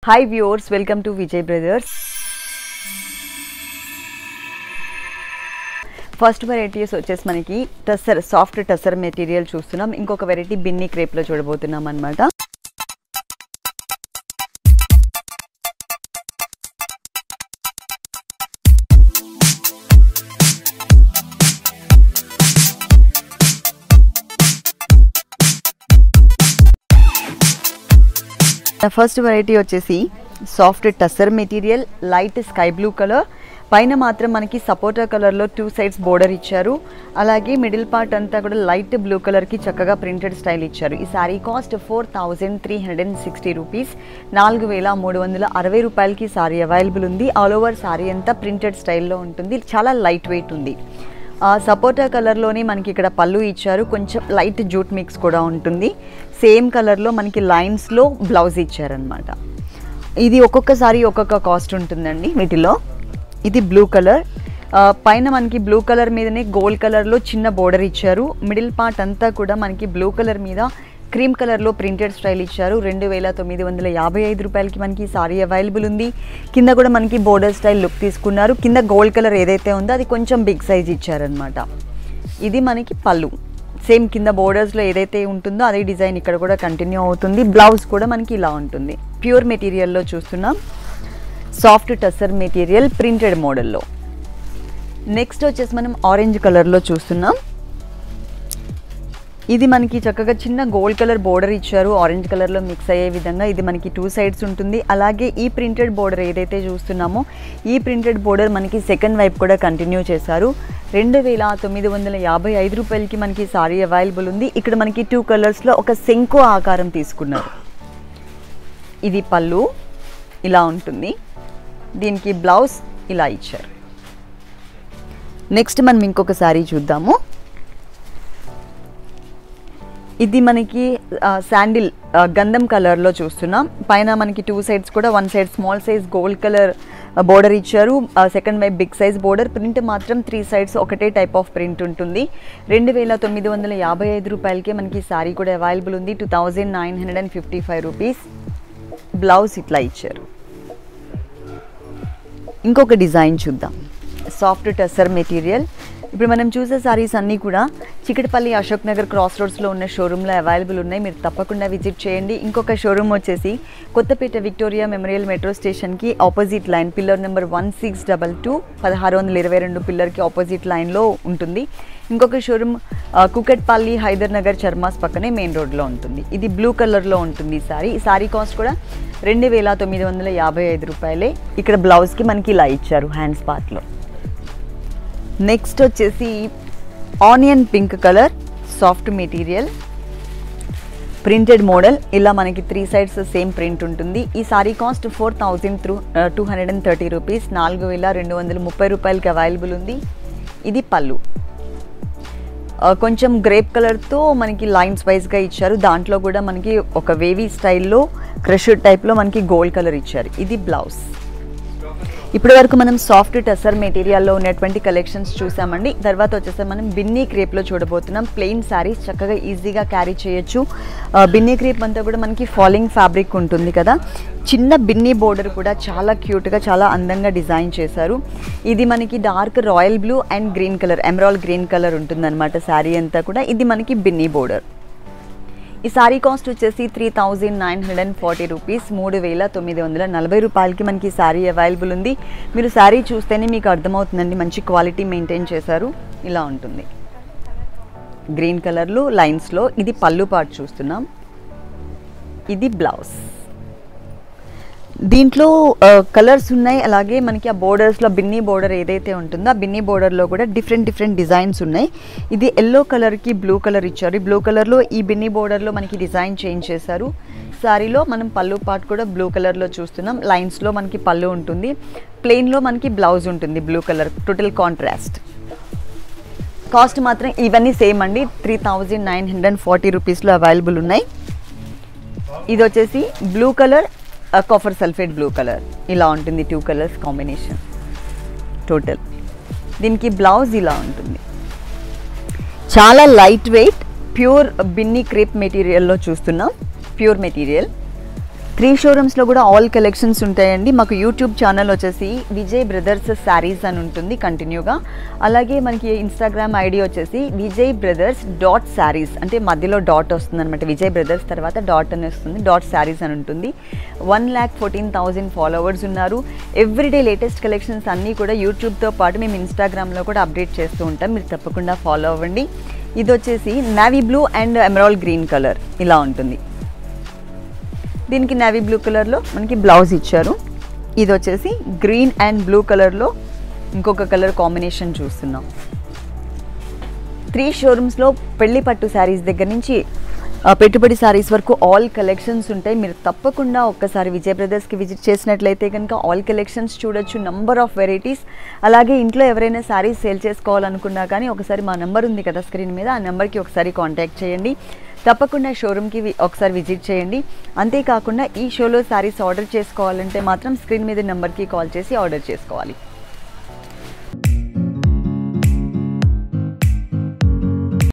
hi viewers welcome to Vijay brothers first varieties వచ్చేసి మనకి tussar soft tussar material చూస్తున్నాం ఇంకొక వెరైటీ బిన్నీ క్రేప్లో చూడబోతున్నాం అనమాట ఫస్ట్ వెరైటీ వచ్చేసి soft tussar material light sky blue colour పైన మాత్రం మనకి సపోటా కలర్లో టూ సైడ్స్ బోర్డర్ ఇచ్చారు అలాగే మిడిల్ పార్ట్ అంతా కూడా లైట్ బ్లూ కలర్కి చక్కగా ప్రింటెడ్ స్టైల్ ఇచ్చారు ఈ sari cost four thousand three hundred and sixty rupees నాలుగు వేల మూడు వందల అరవై రూపాయలకి శారీ అవైలబుల్ ఉంది ఆల్ ఓవర్ శారీ అంతా ప్రింటెడ్ స్టైల్లో ఉంటుంది చాలా లైట్ వెయిట్ ఉంది సపోటా కలర్లోనే మనకి ఇక్కడ పళ్ళు ఇచ్చారు కొంచెం లైట్ జూట్ మిక్స్ కూడా ఉంటుంది సేమ్ కలర్లో మనకి లైన్స్లో బ్లౌజ్ ఇచ్చారనమాట ఇది ఒక్కొక్కసారి ఒక్కొక్క కాస్ట్ ఉంటుందండి వీటిలో ఇది బ్లూ కలర్ పైన మనకి బ్లూ కలర్ మీదనే గోల్డ్ కలర్లో చిన్న బోర్డర్ ఇచ్చారు మిడిల్ పార్ట్ అంతా కూడా మనకి బ్లూ కలర్ మీద క్రీమ్ కలర్లో ప్రింటెడ్ స్టైల్ ఇచ్చారు రెండు వేల తొమ్మిది వందల యాభై ఐదు రూపాయలకి మనకి సారీ అవైలబుల్ ఉంది కింద కూడా మనకి బోర్డర్ స్టైల్ లుక్ తీసుకున్నారు కింద గోల్డ్ కలర్ ఏదైతే ఉందో అది కొంచెం బిగ్ సైజ్ ఇచ్చారనమాట ఇది మనకి పళ్ళు సేమ్ కింద బోర్డర్స్లో ఏదైతే ఉంటుందో అదే డిజైన్ ఇక్కడ కూడా కంటిన్యూ అవుతుంది బ్లౌజ్ కూడా మనకి ఇలా ఉంటుంది ప్యూర్ మెటీరియల్లో చూస్తున్నాం సాఫ్ట్ టస్సర్ మెటీరియల్ ప్రింటెడ్ మోడల్లో నెక్స్ట్ వచ్చేసి మనం ఆరెంజ్ కలర్లో చూస్తున్నాం ఇది మనకి చక్కగా చిన్న గోల్డ్ కలర్ బోర్డర్ ఇచ్చారు ఆరెంజ్ కలర్లో మిక్స్ అయ్యే విధంగా ఇది మనకి టూ సైడ్స్ ఉంటుంది అలాగే ఈ ప్రింటెడ్ బోర్డర్ ఏదైతే చూస్తున్నామో ఈ ప్రింటెడ్ బోర్డర్ మనకి సెకండ్ వైపు కూడా కంటిన్యూ చేశారు రెండు వేల తొమ్మిది వందల యాభై ఐదు రూపాయలకి మనకి సారీ అవైలబుల్ ఉంది ఇక్కడ మనకి టూ కలర్స్లో ఒక శంకు ఆకారం తీసుకున్నారు ఇది పళ్ళు ఇలా ఉంటుంది దీనికి బ్లౌజ్ ఇలా ఇచ్చారు నెక్స్ట్ మనం ఇంకొక శారీ చూద్దాము ఇది మనకి శాండిల్ గంధం కలర్లో చూస్తున్నాం పైన మనకి టూ సైడ్స్ కూడా one side small size gold colour border ఇచ్చారు సెకండ్ వైపు బిగ్ సైజ్ బోర్డర్ ప్రింట్ మాత్రం త్రీ సైడ్స్ ఒకటే టైప్ ఆఫ్ ప్రింట్ ఉంటుంది రెండు వేల తొమ్మిది వందల యాభై ఐదు రూపాయలకే మనకి శారీ కూడా అవైలబుల్ ఉంది two thousand nine hundred and fifty five rupees blouse ఇట్లా ఇచ్చారు ఇంకొక డిజైన్ చూద్దాం సాఫ్ట్ టెస్సర్ మెటీరియల్ ఇప్పుడు మనం చూసే సారీస్ అన్నీ కూడా చికటపల్లి అశోక్ నగర్ క్రాస్ రోడ్స్లో ఉన్న షోరూంలో అవైలబుల్ ఉన్నాయి మీరు తప్పకుండా విజిట్ చేయండి ఇంకొక షోరూమ్ వచ్చేసి కొత్తపేట విక్టోరియా మెమోరియల్ మెట్రో స్టేషన్కి opposite line pillar number one six double two పదహారు వందల ఇరవై రెండు పిల్లర్కి ఆపోజిట్ లైన్లో ఉంటుంది ఇంకొక షోరూమ్ కుకట్పల్లి హైదర్ నగర్ చర్మాస్ పక్కనే మెయిన్ రోడ్లో ఉంటుంది ఇది బ్లూ కలర్లో ఉంటుంది ఈ సారీ ఈ సారీ కాస్ట్ కూడా రెండు వేల తొమ్మిది వందల యాభై ఐదు రూపాయలే ఇక్కడ బ్లౌజ్కి మనకి ఇలా ఇచ్చారు హ్యాండ్స్ పార్ట్లో నెక్స్ట్ వచ్చేసి onion pink colour soft material printed model ఇలా మనకి త్రీ సైడ్స్ సేమ్ ప్రింట్ ఉంటుంది ఈ sari cost four thousand three two hundred and thirty rupees నాలుగు వేల రెండు వందల ముప్పై రూపాయలకి అవైలబుల్ ఉంది ఇది పళ్ళు కొంచెం గ్రేప్ కలర్తో మనకి లైన్స్ వైజ్గా ఇచ్చారు దాంట్లో కూడా మనకి ఒక వేవీ స్టైల్లో క్రష్డ్ టైప్లో మనకి గోల్డ్ కలర్ ఇచ్చారు ఇది బ్లౌజ్ ఇప్పటి వరకు మనం సాఫ్ట్ టెసర్ మెటీరియల్లో ఉన్నటువంటి కలెక్షన్స్ చూసామండి తర్వాత వచ్చేసి మనం బిన్నీ క్రేప్లో చూడబోతున్నాం ప్లెయిన్ శారీస్ చక్కగా ఈజీగా క్యారీ చేయొచ్చు బిన్నీ క్రేప్ అంతా కూడా మనకి ఫాలింగ్ ఫ్యాబ్రిక్ ఉంటుంది కదా చిన్న బిన్నీ బోర్డర్ కూడా చాలా క్యూట్గా చాలా అందంగా డిజైన్ చేశారు ఇది మనకి dark royal blue and green colour emerald green colour ఉంటుందన్నమాట శారీ అంతా కూడా ఇది మనకి బిన్నీ బోర్డర్ ఈ సారీ కాస్ట్ వచ్చేసి three thousand nine hundred and forty rupees మూడు వేల తొమ్మిది వందల నలభై రూపాయలకి మనకి శారీ అవైలబుల్ ఉంది మీరు శారీ చూస్తేనే మీకు అర్థమవుతుందండి మంచి క్వాలిటీ మెయింటైన్ చేశారు ఇలా ఉంటుంది గ్రీన్ కలర్లో లైన్స్లో ఇది పళ్ళు పాటు చూస్తున్నాం ఇది బ్లౌజ్ దీంట్లో కలర్స్ ఉన్నాయి అలాగే మనకి ఆ బోర్డర్స్లో బిన్నీ బోర్డర్ ఏదైతే ఉంటుందో ఆ బిన్నీ బోర్డర్లో కూడా డిఫరెంట్ డిఫరెంట్ డిజైన్స్ ఉన్నాయి ఇది ఎల్లో కలర్కి బ్లూ కలర్ ఇచ్చారు ఈ బ్లూ కలర్లో ఈ బిన్నీ బోర్డర్లో మనకి డిజైన్ చేంజ్ చేశారు శారీలో మనం పళ్ళు పార్ట్ కూడా బ్లూ కలర్లో చూస్తున్నాం లైన్స్లో మనకి పళ్ళు ఉంటుంది ప్లెయిన్లో మనకి బ్లౌజ్ ఉంటుంది blue colour total contrast cost మాత్రం ఇవన్నీ సేమ్ అండి three thousand nine hundred and forty రూపీస్లో అవైలబుల్ ఉన్నాయి ఇది వచ్చేసి blue colour copper sulphate blue colour ఇలా ఉంటుంది టూ కలర్స్ కాంబినేషన్ టోటల్ దీనికి బ్లౌజ్ ఇలా ఉంటుంది చాలా light weight pure Binny crepe మెటీరియల్లో చూస్తున్నాం ప్యూర్ మెటీరియల్ త్రీ షోరూమ్స్లో కూడా ఆల్ కలెక్షన్స్ ఉంటాయండి మాకు యూట్యూబ్ ఛానల్ వచ్చేసి విజయ్ బ్రదర్స్ శారీస్ అని ఉంటుంది కంటిన్యూగా అలాగే మనకి ఇన్స్టాగ్రామ్ ఐడి వచ్చేసి విజయ్ బ్రదర్స్ డాట్ శారీస్ అంటే మధ్యలో డాట్ వస్తుంది అనమాట విజయ్ బ్రదర్స్ తర్వాత డాట్ అని వస్తుంది డాట్ శారీస్ అని ఉంటుంది one lakh fourteen thousand followers ఉన్నారు ఎవ్రీడే లేటెస్ట్ కలెక్షన్స్ అన్నీ కూడా యూట్యూబ్తో పాటు మేము ఇన్స్టాగ్రామ్లో కూడా అప్డేట్ చేస్తూ ఉంటాం మీరు తప్పకుండా ఫాలో అవ్వండి ఇది వచ్చేసి navy blue and emerald green colour ఇలా ఉంటుంది దీనికి నావీ బ్లూ కలర్లో మనకి బ్లౌజ్ ఇచ్చారు ఇది వచ్చేసి గ్రీన్ అండ్ బ్లూ కలర్లో ఇంకొక కలర్ కాంబినేషన్ చూస్తున్నాం త్రీ షోరూమ్స్లో పెళ్లి పట్టు శారీస్ దగ్గర నుంచి ఆ, పెట్టుబడి శారీస్ వరకు ఆల్ కలెక్షన్స్ ఉంటాయి మీరు తప్పకుండా ఒక్కసారి విజయ్ బ్రదర్స్కి విజిట్ చేసినట్లయితే కనుక ఆల్ కలెక్షన్స్ చూడొచ్చు నంబర్ ఆఫ్ వెరైటీస్ అలాగే ఇంట్లో ఎవరైనా శారీస్ సేల్ చేసుకోవాలనుకున్నా కానీ ఒకసారి మా నెంబర్ ఉంది కదా స్క్రీన్ మీద ఆ నెంబర్కి ఒకసారి కాంటాక్ట్ చేయండి తప్పకుండా షోరూమ్కి వి- ఒకసారి విజిట్ చేయండి అంతేకాకుండా ఈ షోలో శారీస్ ఆర్డర్ చేసుకోవాలంటే మాత్రం స్క్రీన్ మీద నెంబర్కి కాల్ చేసి ఆర్డర్ చేసుకోవాలి